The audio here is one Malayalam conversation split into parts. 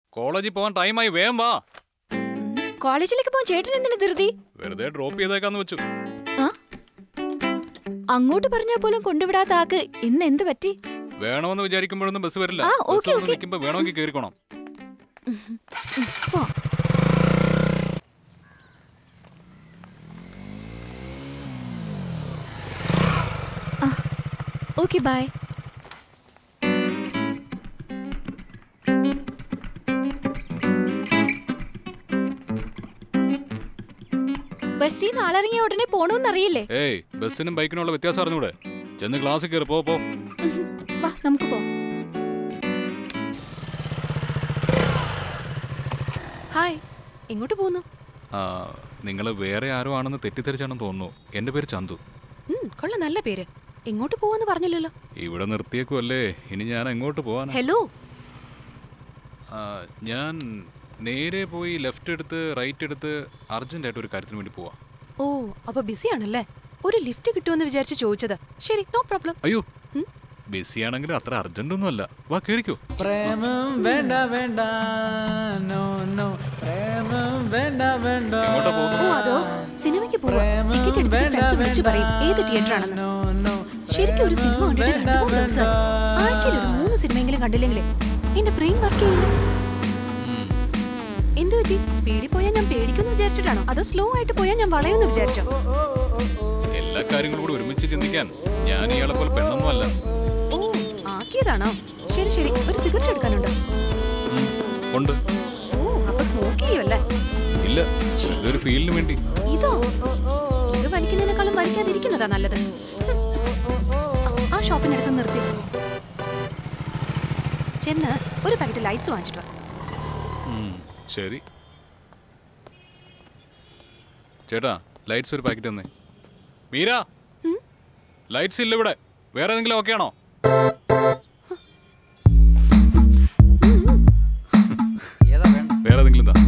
കോളേജിൽ പോകാൻ ടൈമായി വേഗം വാ കോളേജിലേക്ക് പോകാൻ ചേട്ടൻ എന്തിനു ധൃതി വെറുതെ ഡ്രോപ്പ് ചെയ്തേക്കാന്ന് വെച്ചു ആ അങ്ങോട്ട് പറഞ്ഞാൽ പോലും കൊണ്ടുവിടാത്ത ആക്ക് ഇന്ന് എന്ത് പറ്റി വേണമെന്ന് വിചാരിക്കുമ്പോഴൊന്നും ബസ് വരില്ല ആ, ബസ് ഓക്കേ, വന്ന് ഓക്കേ. നിൽക്കുമ്പോ വേണമെങ്കിൽ കേറിക്കോണം പോ. ആ ഓക്കെ ബൈ ബസ്സിൽ നിന്ന് ആളിറങ്ങിയ ഉടനെ പോണോന്നറിയില്ലേ ഏയ് ബസ്സിനും ബൈക്കിനുള്ള വ്യത്യാസം അറിഞ്ഞൂടെ ചെന്ന് ക്ലാസ്സിൽ കയറി പോ പോ ഉഹും. വാ നമുക്ക് പോ ഹായ് എങ്ങോട്ട് പോകുന്നു നിങ്ങൾ വേറെ ആരോ ആണെന്ന് തെറ്റിദ്ധരിച്ചാണെന്ന് തോന്നുന്നു എന്റെ പേര് ചന്തു ഉം, കൊള്ളാം നല്ല പേര് എങ്ങോട്ട് പോവാന്ന് പറഞ്ഞില്ലല്ലോ ഇവിടെ നിർത്തിയേക്കുമല്ലേ ഇനി ഞാൻ എങ്ങോട്ട് പോവാനാ ഹലോ ആ, ഞാൻ നേരെ പോയി ലെഫ്റ്റ് എടുത്ത് റൈറ്റ് എടുത്ത് അർജന്റായിട്ട് ഒരു കാര്യത്തിന് വേണ്ടി പോവാ ഓ അപ്പൊ ബിസി ആണല്ലേ ഒരു ലിഫ്റ്റ് കിട്ടുമെന്ന് വിചാരിച്ച് ചോദിച്ചത് ശരി നോ പ്രോബ്ലം അയ്യോ ബിസി ആണെങ്കിലും അത്ര അർജന്റ് ഒന്നും അല്ല വാ കേറിക്കോ പ്രേമം വേണ്ട വേണ്ട നോ നോ പ്രേമം വേണ്ട വേണ്ട എങ്ങോട്ടാ പോകുന്നത് ഓ അതോ സിനിമയ്ക്ക് പോവാ ടിക്കറ്റ് എടുത്തിട്ട് ഫ്രണ്ട്സ് വിളിച്ചു പറയും ഏത് തിയേറ്റർ ആണെന്ന് ശരിക്കും ഒരു സിനിമ കണ്ടിട്ട് രണ്ടു മൂന്ന് ദിവസമായി ആഴ്ചയിൽ ഒരു മൂന്ന് സിനിമയെങ്കിലും കണ്ടില്ലെങ്കിലേ എന്റെ ബ്രെയിൻ വർക്ക് ചെയ്യില്ല എന്ത് പറ്റി സ്പീഡിൽ പോയാൽ ഞാൻ പേടിക്കുമെന്ന് വിചാരിച്ചിട്ടാണോ അതോ സ്ലോ ആയിട്ട് പോയാൽ ഞാൻ വളയുമെന്ന് വിചാരിച്ചോ എല്ലാ കാര്യങ്ങളും കൂടി ഒരുമിച്ച് ചിന്തിക്കാൻ ഞാൻ ഇയാളെ പോലെ പെണ്ണൊന്നും അല്ല ഓ ആക്കിയതാണോ ശരി ശരി ഒരു സിഗരറ്റ് എടുക്കാനുണ്ടോ ഉം, ഉണ്ട് ഓ അപ്പൊ സ്മോക്ക് ചെയ്യുമല്ലേ ഇല്ല ഇതൊരു ഫീലിന് വേണ്ടി ഇതോ ഇത് വലിക്കുന്നതിനേക്കാളും വലിക്കാതിരിക്കുന്നതാ നല്ലത് ഹും. ആ, ആ ഷോപ്പിനടുത്ത് നിർത്തി ചെന്ന് ഒരു പാക്കറ്റ് ലൈറ്റ്സ് വാങ്ങിച്ചിട്ട് വാ ഉം, ശരി ചേട്ടാ ലൈറ്റ്സ് ഒരു പാക്കറ്റ് തന്നേ മീര ലൈറ്റ്സ് ഇല്ല ഇവിടെ വേറെ ഏതെങ്കിലും ഓക്കെ ആണോ വേറെ ഏതെങ്കിലും താ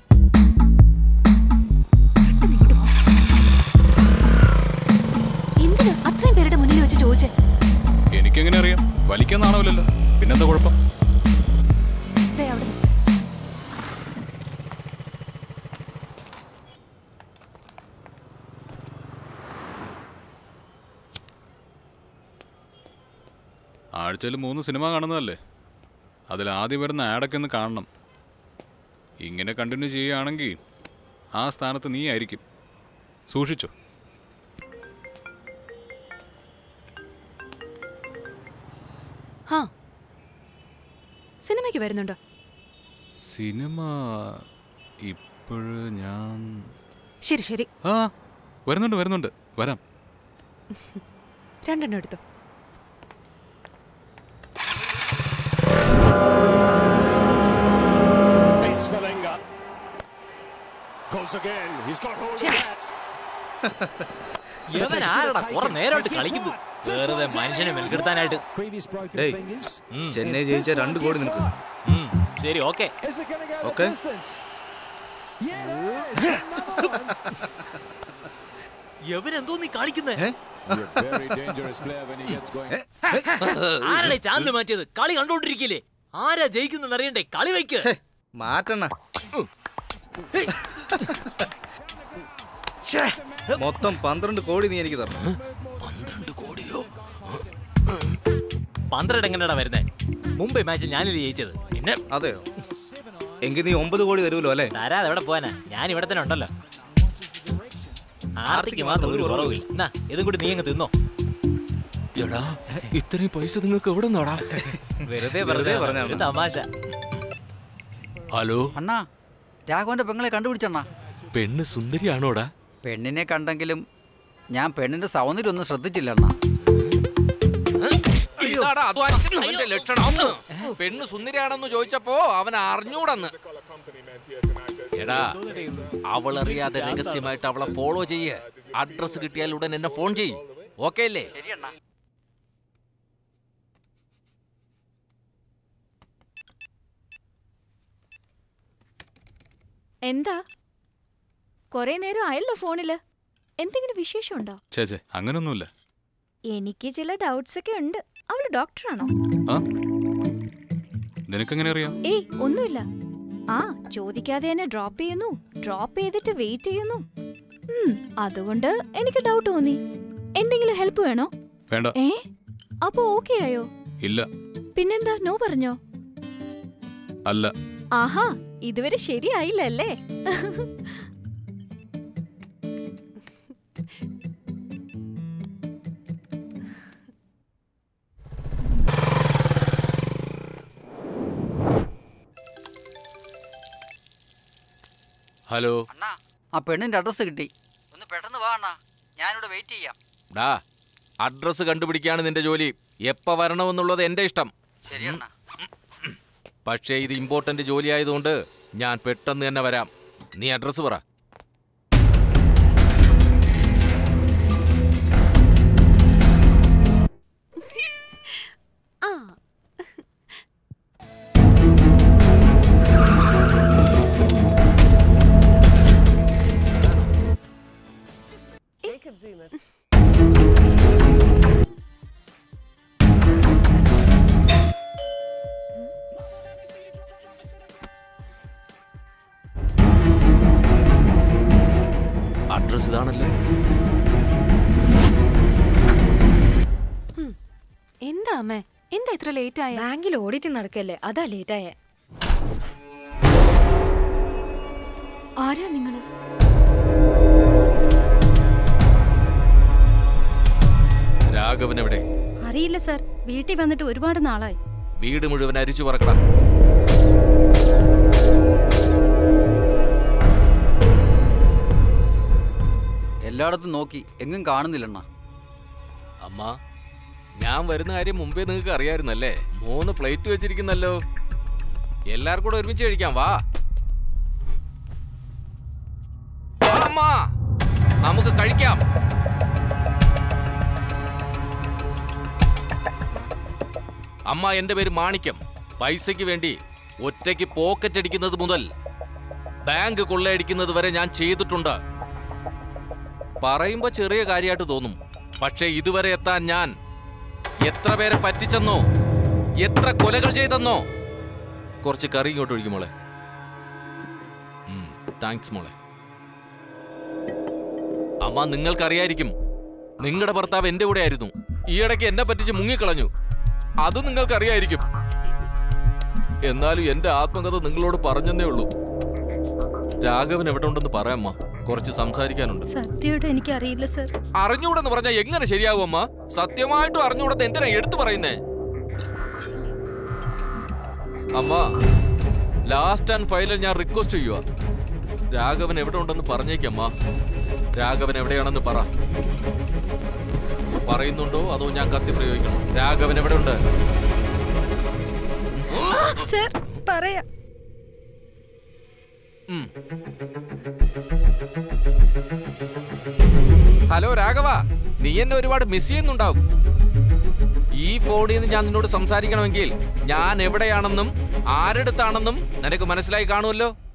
എന്തിനാ അത്രയും പേരുടെ മുന്നിൽ വെച്ച് ചോദിച്ചേ എനിക്കെങ്ങനെ അറിയാം വലിക്കാൻ നാണമില്ലല്ലോ പിന്നെന്താ കുഴപ്പം ദേ അവിടെ നിൽക്ക്. ആഴ്ചയിൽ മൂന്ന് സിനിമ കാണുന്നതല്ലേ അതിൽ ആദ്യം വരുന്ന ആഡൊക്കെ ഒന്ന് കാണണം ഇങ്ങനെ കണ്ടിന്യൂ ചെയ്യുകയാണെങ്കിൽ ആ സ്ഥാനത്ത് നീ ആയിരിക്കും സൂക്ഷിച്ചോ ഹാ സിനിമയ്ക്ക് വരുന്നുണ്ടോ സിനിമ ഇപ്പോഴ് ഞാൻ ശരി ശരി ആ വരുന്നുണ്ട് വരുന്നുണ്ട് വരാം രണ്ടെണ്ണം എടുത്തു Beats Malenga. Goes again. He's got hold of that. ഇവൻ ആരടാ കുറെ നേരമായിട്ട് കളിക്കുന്നു വെറുതെ മനുഷ്യനെ മെൽക്കെടുത്താനായിട്ട് ഡേയ് ചെന്നൈ ജയിച്ച രണ്ട് കോടി നിനക്ക് ഉം, ശരി ഓക്കെ ഓക്കെ എവനെന്തോ നീ കാണിക്കുന്നേ Very dangerous player when he gets going. ആരാടെ ചാനൽ മാറ്റിയത് കളി കണ്ടോണ്ടിരിക്കില്ലേ ആരാ ജയിക്കുന്നെന്ന് അറിയണ്ടേ കളി വയ്ക്ക് മാറ്റണ്ണ മൊത്തം പന്ത്രണ്ട് കോടി നീ എനിക്ക് തരണം പന്ത്രണ്ട് കോടിയോ പന്ത്രണ്ട് എങ്ങനെയാടാ വരുന്നേ മുംബൈ മാച്ച് ഞാനില്ലേ ജയിച്ചത് പിന്നെ അതെയോ എങ്കിൽ നീ ഒമ്പത് കോടി തരുമല്ലോ അല്ലേ തരാതെ എവിടെ പോവാനാ ഞാൻ ഇവിടെ തന്നെ ഉണ്ടല്ലോ ആർത്തിക്ക് മാത്രം ഒരു കുറവില്ല എന്നാ ഇതും കൂടി നീ അങ്ങ് തിന്നോ എടാ ഇത്രയും പൈസ നിങ്ങൾക്ക് എവിടെ നിന്നാടാ വെറുതെ വെറുതെ വെറുതെ പറഞ്ഞതാണ്. ഒരു തമാശ ഹലോ അണ്ണാ രാഘവന്റെ പെങ്ങളെ കണ്ടുപിടിച്ചണ്ണാ പെണ്ണ് സുന്ദരിയാണോടാ പെണ്ണിനെ കണ്ടെങ്കിലും ഞാൻ പെണ്ണിന്റെ സൗന്ദര്യം ഒന്നും ശ്രദ്ധിച്ചില്ല അണ്ണാ ഇതാടാ അധ്വാനിക്കുന്നവന്റെ ലക്ഷണം പെണ്ണ് സുന്ദരിയാണെന്ന് ചോദിച്ചപ്പോ അവൻ അറിഞ്ഞൂടന്ന് എടാ അവളറിയാതെ രഹസ്യമായിട്ട് അവളെ ഫോളോ ചെയ്യ് അഡ്രസ് കിട്ടിയാൽ ഉടൻ എന്നെ ഫോൺ ചെയ്യും ഓക്കെ അല്ലേ എന്താ കൊറേ നേരം ആയല്ലോ ഫോണില് എന്തെങ്കിലും വിശേഷമുണ്ടോ ചേച്ചേ അങ്ങനൊന്നുമില്ല എനിക്ക് ചില ഡൗട്ട്സ് ഒക്കെ ഉണ്ട് അവള് ഡോക്ടറാണോ ആ നിനക്കെങ്ങനെ അറിയാം ഏയ് ഒന്നുമില്ല ആ ചോദിക്കാതെ തന്നെ ഡ്രോപ്പ് ചെയ്യുന്നു ഡ്രോപ്പ് ചെയ്തിട്ട് വെയിറ്റ് ചെയ്യുന്നു ഉം, അതുകൊണ്ട് എനിക്ക് ഡൗട്ട് തോന്നി എന്തെങ്കിലും ഹെൽപ്പ് വേണോ വേണ്ട ഏ അപ്പൊ ഓക്കെ ആയോ ഇല്ല പിന്നെന്താ നോ പറഞ്ഞോ അല്ല ആഹാ ഇതുവരെ ശരിയായില്ല അല്ലേ ഹലോ അണ്ണാ ആ പെണ്ണിന്റെ അഡ്രസ്സ് കിട്ടി ഒന്ന് പെട്ടെന്ന് വാ അണ്ണാ ഞാനിവിടെ വെയിറ്റ് ചെയ്യാം ഡാ അഡ്രസ്സ് കണ്ടുപിടിക്കാണ് നിന്റെ ജോലി എപ്പ വരണമെന്നുള്ളത് എന്റെ ഇഷ്ടം ശരി അണ്ണാ പക്ഷേ ഇത് ഇമ്പോർട്ടന്റ് ജോലി ആയതുകൊണ്ട് ഞാൻ പെട്ടെന്ന് തന്നെ വരാം നീ അഡ്രസ്സ് പറ ആ അഡ്രസ് ഇതാണല്ലോ എന്താ അമ്മേ എന്താ ഇത്ര ലേറ്റ് ആയ ബാങ്കിൽ ഓഡിറ്റ് നടക്കല്ലേ അതാ ലേറ്റായേ ആരാ നിങ്ങള് രാഘവൻ എവിടെ അറിയില്ല സാർ വീട്ടിൽ വന്നിട്ട് ഒരുപാട് നാളായി വീട് മുഴുവൻ അരിച്ചു പറക്കടാ എല്ലായിടത്തും നോക്കി എങ്ങും കാണുന്നില്ലണ്ണ അമ്മ ഞാൻ വരുന്ന കാര്യം മുമ്പേ നിങ്ങൾക്ക് അറിയായിരുന്നല്ലേ മൂന്ന് പ്ലേറ്റ് വെച്ചിരിക്കുന്നല്ലോ എല്ലാവർക്കും കൂടെ ഒരുമിച്ച് കഴിക്കാം വാ വാ, അമ്മ നമുക്ക് കഴിക്കാം അമ്മ എന്റെ പേര് മാണിക്യം പൈസയ്ക്ക് വേണ്ടി ഒറ്റയ്ക്ക് പോക്കറ്റ് അടിക്കുന്നത് മുതൽ ബാങ്ക് കൊള്ളയടിക്കുന്നത് വരെ ഞാൻ ചെയ്തിട്ടുണ്ട് പറയുമ്പോ ചെറിയ കാര്യമായിട്ട് തോന്നും പക്ഷേ ഇതുവരെ എത്താൻ ഞാൻ എത്ര പേരെ പറ്റിച്ചെന്നോ എത്ര കൊലകൾ ചെയ്തെന്നോ കുറച്ച് കറി ഇങ്ങോട്ട് ഒഴിക്കും മോളെ താങ്ക്സ് മോളെ അമ്മ നിങ്ങൾക്കറിയായിരിക്കും നിങ്ങളുടെ ഭർത്താവ് എന്റെ കൂടെ ആയിരുന്നു ഈയിടയ്ക്ക് എന്നെ പറ്റിച്ച് മുങ്ങിക്കളഞ്ഞു അത് നിങ്ങൾക്കറിയായിരിക്കും എന്നാലും എന്റെ ആത്മകഥ നിങ്ങളോട് പറഞ്ഞെന്നേ ഉള്ളൂ രാഘവൻ എവിടെ ഉണ്ടെന്ന് പറയാമ്മ കുറച്ച് സംസാരിക്കാനുണ്ട് സത്യമായിട്ട് എനിക്ക് അറിയില്ല സാർ അറിഞ്ഞൂടെന്ന് പറഞ്ഞാൽ എങ്ങനെ ശരിയാകും അമ്മ സത്യമായിട്ടും അറിഞ്ഞൂടെന്ന് എന്തിനാ എടുത്തു പറയുന്നേ അമ്മ ലാസ്റ്റ് ആൻഡ് ഫൈനൽ ഞാൻ റിക്വസ്റ്റ് ചെയ്യുക രാഘവൻ എവിടെ ഉണ്ടെന്ന് പറഞ്ഞേക്കമ്മ രാഘവൻ എവിടെയാണെന്ന് പറ പറയുന്നുണ്ടോ അതോ ഞാൻ കത്തി പ്രയോഗിക്കണം രാഘവൻ എവിടെ ഉണ്ട് സാർ പറയാം ഉം. ഹലോ രാഘവ നീ എന്നെ ഒരുപാട് മിസ് ചെയ്യുന്നുണ്ടാവും ഈ ഫോണിൽ നിന്ന് ഞാൻ നിന്നോട് സംസാരിക്കണമെങ്കിൽ ഞാൻ എവിടെയാണെന്നും ആരെടുത്താണെന്നും നിനക്ക് മനസ്സിലായി കാണുമല്ലോ